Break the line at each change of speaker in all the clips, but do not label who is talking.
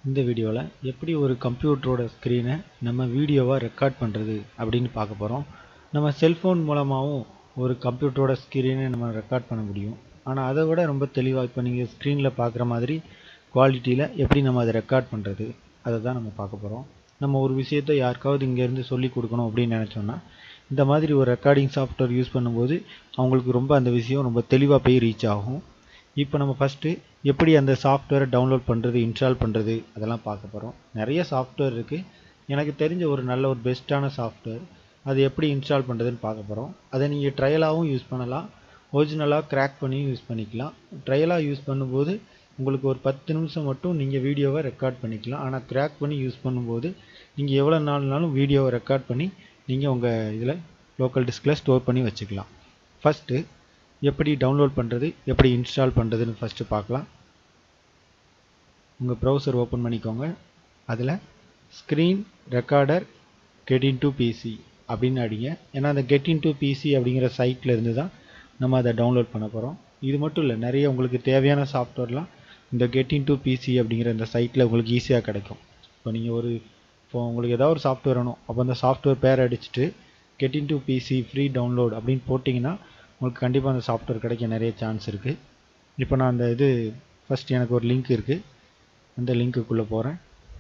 இந்த வீடியோவில் எப்படி ஒரு கம்ப்யூட்டரோட ஸ்க்ரீனை நம்ம வீடியோவாக ரெக்கார்ட் பண்ணுறது அப்படின்னு பார்க்க போகிறோம் நம்ம செல்ஃபோன் மூலமாகவும் ஒரு கம்ப்யூட்டரோட ஸ்க்ரீனை நம்ம ரெக்கார்ட் பண்ண முடியும் ஆனால் அதை விட ரொம்ப தெளிவாக இப்போ நீங்கள் ஸ்க்ரீனில் பார்க்குற மாதிரி குவாலிட்டியில் எப்படி நம்ம அதை ரெக்கார்ட் பண்ணுறது அதை தான் நம்ம பார்க்க போகிறோம் நம்ம ஒரு விஷயத்தை யாருக்காவது இங்கேருந்து சொல்லி கொடுக்கணும் அப்படின்னு நினச்சோன்னா இந்த மாதிரி ஒரு ரெக்கார்டிங் சாஃப்ட்வேர் யூஸ் பண்ணும்போது அவங்களுக்கு ரொம்ப அந்த விஷயம் ரொம்ப தெளிவாக போய் ரீச் ஆகும் இப்போ நம்ம ஃபஸ்ட்டு எப்படி அந்த சாஃப்ட்வேரை டவுன்லோட் பண்ணுறது இன்ஸ்டால் பண்ணுறது அதெல்லாம் பார்க்க போகிறோம் நிறைய சாஃப்ட்வேர் இருக்குது எனக்கு தெரிஞ்ச ஒரு நல்ல ஒரு பெஸ்ட்டான சாஃப்ட்வேர் அது எப்படி இன்ஸ்டால் பண்ணுறதுன்னு பார்க்க போகிறோம் அதை நீங்கள் ட்ரையலாகவும் யூஸ் பண்ணலாம் ஒரிஜினலாக கிராக் பண்ணியும் யூஸ் பண்ணிக்கலாம் ட்ரையலாக யூஸ் பண்ணும்போது உங்களுக்கு ஒரு பத்து நிமிஷம் மட்டும் நீங்கள் வீடியோவை ரெக்கார்ட் பண்ணிக்கலாம் ஆனால் கிராக் பண்ணி யூஸ் பண்ணும்போது நீங்கள் எவ்வளோ நாள்னாலும் வீடியோவை ரெக்கார்ட் பண்ணி நீங்கள் உங்கள் இதில் லோக்கல் டிஸ்கில் ஸ்டோர் பண்ணி வச்சுக்கலாம் ஃபஸ்ட்டு எப்படி டவுன்லோட் பண்ணுறது எப்படி இன்ஸ்டால் பண்ணுறதுன்னு ஃபஸ்ட்டு பார்க்கலாம் உங்கள் ப்ரௌசர் ஓப்பன் பண்ணிக்கோங்க அதில் screen recorder get in to PC அப்படின்னு அடிங்க ஏன்னா அந்த கெட் இன் டு பிசி அப்படிங்கிற சைட்டில் இருந்து தான் நம்ம அதை டவுன்லோட் பண்ண போகிறோம் இது மட்டும் இல்லை நிறைய உங்களுக்கு தேவையான சாஃப்ட்வேர்லாம் இந்த கெட் இன் டு பிசி அப்படிங்கிற இந்த சைட்டில் உங்களுக்கு ஈஸியாக கிடைக்கும் இப்போ நீங்கள் ஒரு இப்போ உங்களுக்கு ஏதாவது ஒரு சாஃப்ட்வேர் வேணும் அப்போ அந்த சாஃப்ட்வேர் பேர் அடிச்சுட்டு get in to PC free download அப்படின்னு போட்டிங்கன்னா உங்களுக்கு கண்டிப்பாக அந்த சாஃப்ட்வேர் கிடைக்க நிறைய சான்ஸ் இருக்குது இப்போ நான் அந்த இது ஃபஸ்ட் எனக்கு ஒரு லிங்க் இருக்குது அந்த லிங்க்குள்ளே போகிறேன்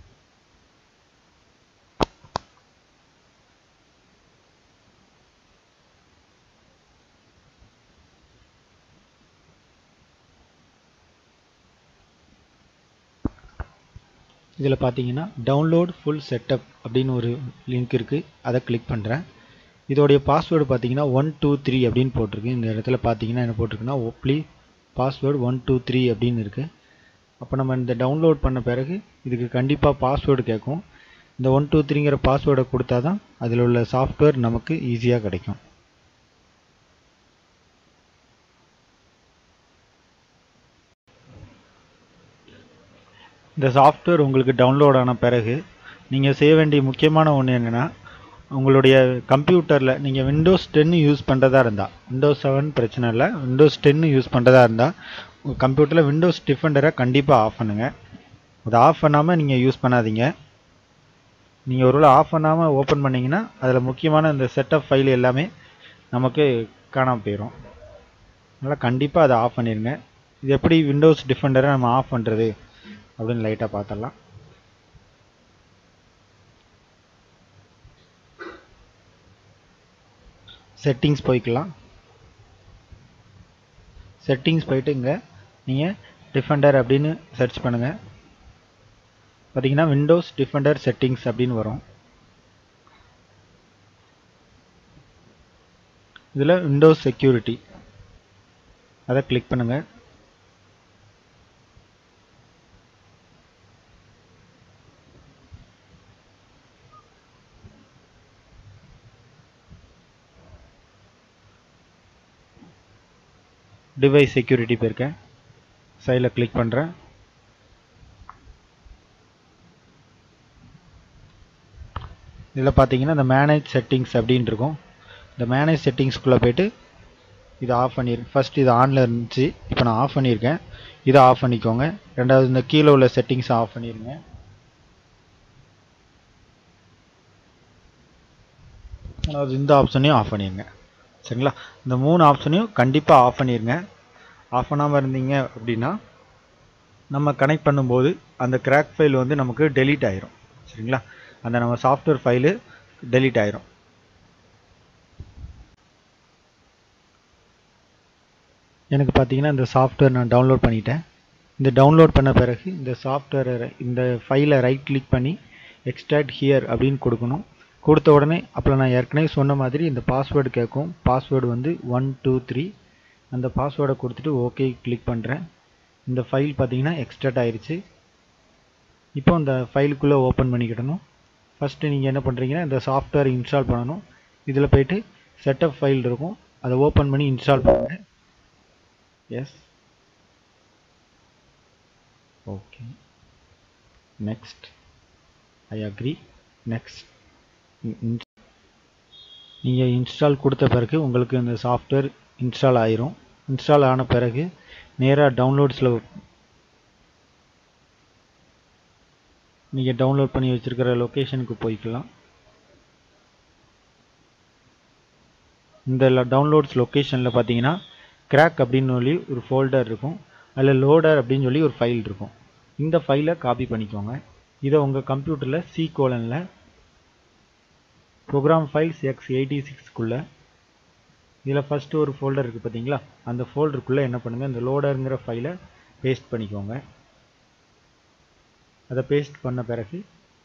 இதில் பார்த்தீங்கன்னா டவுன்லோட் ஃபுல் செட்டப் அப்படின்னு ஒரு லிங்க் இருக்குது அதை கிளிக் பண்ணுறேன் இதோடைய பாஸ்வேர்டு பார்த்தீங்கன்னா ஒன் டூ த்ரீ அப்படின்னு போட்டிருக்கு இந்த இடத்துல பார்த்தீங்கன்னா என்ன போட்டிருக்குன்னா ஒப்ளி பாஸ்வேர்டு ஒன் டூ த்ரீ அப்படின்னு இருக்குது அப்போ நம்ம இந்த டவுன்லோட் பண்ண பிறகு இதுக்கு கண்டிப்பாக பாஸ்வேர்டு கேட்கும் இந்த ஒன் டூ த்ரீங்கிற பாஸ்வேர்டை கொடுத்தா தான் அதில் உள்ள சாஃப்ட்வேர் நமக்கு ஈஸியாக கிடைக்கும் இந்த சாஃப்ட்வேர் உங்களுக்கு டவுன்லோட் ஆன பிறகு நீங்கள் செய்ய வேண்டிய முக்கியமான ஒன்று என்னென்னா உங்களுடைய கம்ப்யூட்டரில் நீங்கள் விண்டோஸ் டென்னு யூஸ் பண்ணுறதா இருந்தால் விண்டோஸ் செவன் பிரச்சனை இல்லை விண்டோஸ் டென்னு யூஸ் பண்ணுறதா இருந்தால் உங்கள் கம்ப்யூட்டரில் விண்டோஸ் டிஃபெண்டரை கண்டிப்பாக ஆஃப் பண்ணுங்கள் அதை ஆஃப் பண்ணாமல் நீங்கள் யூஸ் பண்ணாதீங்க நீங்கள் ஒருவேளை ஆஃப் பண்ணாமல் ஓப்பன் பண்ணிங்கன்னா அதில் முக்கியமான இந்த செட்டப் ஃபைல் எல்லாமே நமக்கு காணாமல் போயிடும் அதனால் கண்டிப்பாக அதை ஆஃப் பண்ணிடுங்க இது எப்படி விண்டோஸ் டிஃபெண்டரை நம்ம ஆஃப் பண்ணுறது அப்படின்னு லைட்டாக பார்த்துடலாம் செட்டிங்ஸ் போய்க்கலாம் செட்டிங்ஸ் போயிட்டு இங்கே நீங்கள் டிஃபெண்டர் அப்படின்னு சர்ச் பண்ணுங்கள் பார்த்தீங்கன்னா விண்டோஸ் டிஃபெண்டர் செட்டிங்ஸ் அப்படின்னு வரும் இதில் விண்டோஸ் செக்யூரிட்டி அதை கிளிக் பண்ணுங்கள் டிவைஸ் செக்யூரிட்டி போயிருக்கேன் சைடில் கிளிக் பண்ணுறேன் இதில் பார்த்தீங்கன்னா இந்த மேனேஜ் செட்டிங்ஸ் அப்படின்னு இருக்கும் இந்த மேனேஜ் செட்டிங்ஸ்குள்ளே போயிட்டு இதை ஆஃப் பண்ணியிருக்கேன் ஃபஸ்ட் இது ஆனில் இருந்துச்சு இப்போ நான் ஆஃப் பண்ணியிருக்கேன் இதை ஆஃப் பண்ணிக்கோங்க ரெண்டாவது இந்த கீழே உள்ள செட்டிங்ஸை ஆஃப் பண்ணிடுங்க அதாவது இந்த ஆப்ஷனையும் ஆஃப் பண்ணிடுங்க சரிங்களா இந்த மூணு ஆப்ஷனையும் கண்டிப்பாக ஆஃப் பண்ணிடுங்க ஆஃப் பண்ணாமல் இருந்தீங்க அப்படின்னா நம்ம கனெக்ட் பண்ணும்போது அந்த கிராக் ஃபைல் வந்து நமக்கு டெலீட் ஆயிரும் சரிங்களா அந்த நம்ம சாஃப்ட்வேர் ஃபைலு டெலீட் ஆயிரும் எனக்கு பார்த்தீங்கன்னா இந்த சாஃப்ட்வேர் நான் டவுன்லோட் பண்ணிட்டேன் இந்த டவுன்லோட் பண்ண பிறகு இந்த சாஃப்ட்வேரை இந்த ஃபைலை ரைட் கிளிக் பண்ணி எக்ஸ்ட்ராக்ட் ஹியர் அப்படின்னு கொடுக்கணும் கொடுத்த உடனே அப்போ நான் ஏற்கனவே சொன்ன மாதிரி இந்த பாஸ்வேர்டு கேட்கும் பாஸ்வேர்டு வந்து ஒன் டூ த்ரீ அந்த பாஸ்வேர்டை கொடுத்துட்டு ஓகே கிளிக் பண்ணுறேன் இந்த ஃபைல் பார்த்தீங்கன்னா எக்ஸ்ட்ராக்ட் ஆயிடுச்சு இப்போ இந்த ஃபைலுக்குள்ளே ஓப்பன் பண்ணிக்கிடணும் ஃபஸ்ட்டு நீங்கள் என்ன பண்ணுறீங்கன்னா இந்த சாஃப்ட்வேர் இன்ஸ்டால் பண்ணணும் இதில் போயிட்டு செட்டப் ஃபைல் இருக்கும் அதை ஓப்பன் பண்ணி இன்ஸ்டால் பண்ணுங்கள் yes okay next I agree next நீங்கள் இன்ஸ்டால் கொடுத்த பிறகு உங்களுக்கு இந்த சாஃப்ட்வேர் இன்ஸ்டால் ஆயிரும் இன்ஸ்டால் ஆன பிறகு நேராக டவுன்லோட்ஸில் நீங்கள் டவுன்லோட் பண்ணி வச்சுருக்கிற லொக்கேஷனுக்கு போய்க்கலாம் இந்த டவுன்லோட்ஸ் லொக்கேஷனில் பார்த்தீங்கன்னா கிராக் அப்படின்னு சொல்லி ஒரு ஃபோல்டர் இருக்கும் அதில் லோடர் அப்படின்னு சொல்லி ஒரு ஃபைல் இருக்கும் இந்த ஃபைலை காப்பி பண்ணிக்கோங்க இதை உங்கள் கம்ப்யூட்டரில் சி கோலனில் ப்ரோக்ராம் ஃபைல்ஸ் எக்ஸ் எயிட்டி சிக்ஸ்க்குள்ளே இதில் ஃபஸ்ட்டு ஒரு ஃபோல்டர் இருக்குது பார்த்தீங்களா அந்த ஃபோல்டருக்குள்ளே என்ன பண்ணுங்கள் இந்த லோடருங்கிற ஃபைலை பேஸ்ட் பண்ணிக்கோங்க அதை பேஸ்ட் பண்ண பிறகு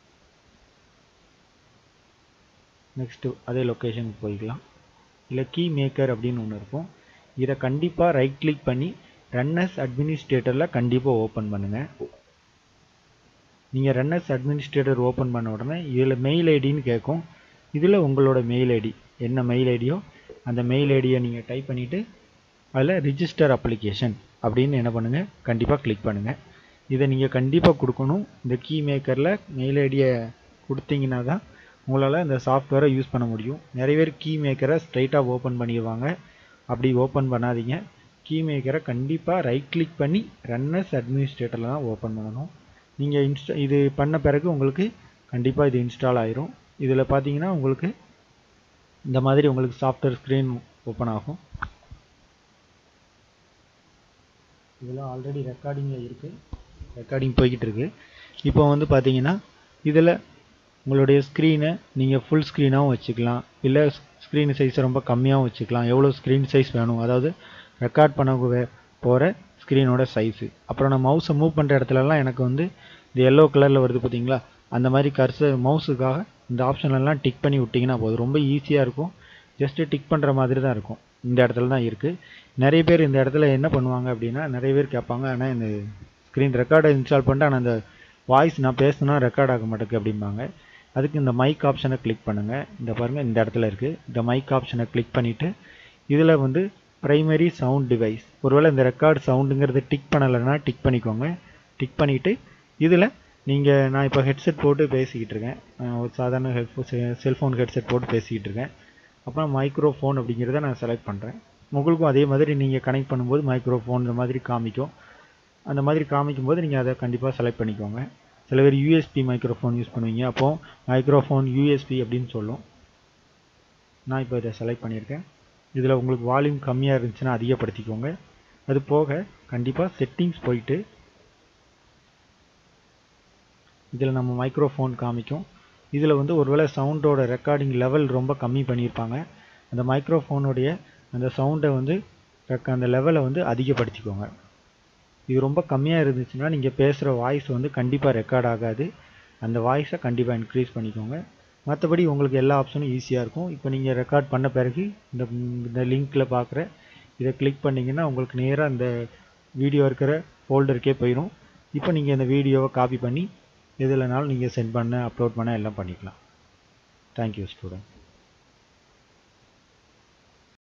நெக்ஸ்ட்டு அதே லொக்கேஷனுக்கு போய்க்கலாம் இல்லை கீ மேக்கர் அப்படின்னு ஒன்று இருக்கும் இதை கண்டிப்பாக ரைட் கிளிக் பண்ணி ரன்னஸ் அட்மினிஸ்ட்ரேட்டரில் கண்டிப்பாக ஓப்பன் பண்ணுங்கள் நீங்கள் ரன்னஸ் அட்மினிஸ்ட்ரேட்டர் ஓப்பன் பண்ண உடனே இதில் மெயில் ஐடின்னு கேட்கும் இதில் உங்களோட மெயில் ஐடி என்ன மெயில் ஐடியோ அந்த மெயில் ஐடியை நீங்கள் டைப் பண்ணிவிட்டு அதில் ரிஜிஸ்டர் அப்ளிகேஷன் அப்படின்னு என்ன பண்ணுங்கள் கண்டிப்பாக கிளிக் பண்ணுங்கள் இதை நீங்கள் கண்டிப்பாக கொடுக்கணும் இந்த கீ மேக்கரில் மெயில் ஐடியை கொடுத்தீங்கன்னா தான் உங்களால் இந்த சாஃப்ட்வேரை யூஸ் பண்ண முடியும் நிறைய பேர் கீ மேக்கரை ஸ்ட்ரைட்டாக ஓப்பன் பண்ணிடுவாங்க அப்படி ஓப்பன் பண்ணாதீங்க கீ மேக்கரை கண்டிப்பாக ரைட் கிளிக் பண்ணி ரன்னர்ஸ் அட்மினிஸ்ட்ரேட்டரில் தான் ஓப்பன் பண்ணணும் நீங்கள் இன்ஸ்டா இது பண்ண பிறகு உங்களுக்கு கண்டிப்பாக இது இன்ஸ்டால் ஆயிரும் இதில் பார்த்தீங்கன்னா உங்களுக்கு இந்த மாதிரி உங்களுக்கு சாஃப்ட்வேர் ஸ்க்ரீன் ஓப்பன் ஆகும் இதில் ஆல்ரெடி ரெக்கார்டிங்கில் இருக்குது ரெக்கார்டிங் போய்கிட்டு இருக்கு இப்போ வந்து பார்த்தீங்கன்னா இதில் உங்களுடைய ஸ்க்ரீனை நீங்கள் ஃபுல் ஸ்க்ரீனாகவும் வச்சுக்கலாம் இல்லை ஸ்க்ரீன் சைஸை ரொம்ப கம்மியாகவும் வச்சுக்கலாம் எவ்வளோ ஸ்க்ரீன் சைஸ் வேணும் அதாவது ரெக்கார்ட் பண்ண போகிற ஸ்க்ரீனோட சைஸு அப்புறம் நான் மவுஸை மூவ் பண்ணுற இடத்துலலாம் எனக்கு வந்து இது எல்லோ கலரில் வருது பார்த்தீங்களா அந்த மாதிரி கர்சர் மவுஸுக்காக இந்த ஆப்ஷன்லாம் டிக் பண்ணி விட்டிங்கன்னா போதும் ரொம்ப ஈஸியாக இருக்கும் ஜஸ்ட்டு டிக் பண்ணுற மாதிரி தான் இருக்கும் இந்த இடத்துல தான் இருக்குது நிறைய பேர் இந்த இடத்துல என்ன பண்ணுவாங்க அப்படின்னா நிறைய பேர் கேட்பாங்க ஆனால் இந்த ஸ்க்ரீன் ரெக்கார்டை இன்ஸ்டால் பண்ணிட்டு ஆனால் அந்த வாய்ஸ் நான் பேசுனா ரெக்கார்ட் ஆக மாட்டேங்குது அப்படிம்பாங்க அதுக்கு இந்த மைக் ஆப்ஷனை கிளிக் பண்ணுங்கள் இந்த பாருங்கள் இந்த இடத்துல இருக்குது இந்த மைக் ஆப்ஷனை கிளிக் பண்ணிவிட்டு இதில் வந்து ப்ரைமரி சவுண்ட் டிவைஸ் ஒருவேளை இந்த ரெக்கார்டு சவுண்டுங்கிறது டிக் பண்ணலைன்னா டிக் பண்ணிக்கோங்க டிக் பண்ணிவிட்டு இதில் நீங்கள் நான் இப்போ ஹெட்செட் போட்டு பேசிக்கிட்டு இருக்கேன் ஒரு சாதாரண ஹெட்ஃபோ செல்ஃபோன் ஹெட்செட் போட்டு பேசிக்கிட்டு இருக்கேன் அப்புறம் மைக்ரோஃபோன் அப்படிங்கிறத நான் செலக்ட் பண்ணுறேன் உங்களுக்கும் அதே மாதிரி நீங்கள் கனெக்ட் பண்ணும்போது மைக்ரோஃபோன் இந்த மாதிரி காமிக்கும் அந்த மாதிரி காமிக்கும் போது நீங்கள் அதை கண்டிப்பாக செலக்ட் பண்ணிக்கோங்க சில பேர் யூஎஸ்பி மைக்ரோஃபோன் யூஸ் பண்ணுவீங்க அப்போது மைக்ரோஃபோன் யூஎஸ்பி அப்படின்னு சொல்லும் நான் இப்போ இதை செலக்ட் பண்ணியிருக்கேன் இதில் உங்களுக்கு வால்யூம் கம்மியாக இருந்துச்சுன்னா அதிகப்படுத்திக்கோங்க அது போக கண்டிப்பாக செட்டிங்ஸ் போயிட்டு இதில் நம்ம மைக்ரோஃபோன் காமிக்கும் இதில் வந்து ஒருவேளை சவுண்டோட ரெக்கார்டிங் லெவல் ரொம்ப கம்மி பண்ணியிருப்பாங்க அந்த மைக்ரோஃபோனுடைய அந்த சவுண்டை வந்து அந்த லெவலை வந்து அதிகப்படுத்திக்கோங்க இது ரொம்ப கம்மியாக இருந்துச்சுன்னா நீங்கள் பேசுகிற வாய்ஸ் வந்து கண்டிப்பாக ரெக்கார்ட் ஆகாது அந்த வாய்ஸை கண்டிப்பாக இன்க்ரீஸ் பண்ணிக்கோங்க மற்றபடி உங்களுக்கு எல்லா ஆப்ஷனும் ஈஸியாக இருக்கும் இப்போ நீங்கள் ரெக்கார்ட் பண்ண பிறகு இந்த இந்த லிங்க்கில் பார்க்குற இதை கிளிக் பண்ணிங்கன்னா உங்களுக்கு நேராக இந்த வீடியோ இருக்கிற ஃபோல்டருக்கே போயிடும் இப்போ நீங்கள் இந்த வீடியோவை காப்பி பண்ணி எதுலனாலும் நீங்கள் சென்ட் பண்ண அப்லோட் பண்ண எல்லாம் பண்ணிக்கலாம் தேங்க்யூ ஸ்டூடெண்ட்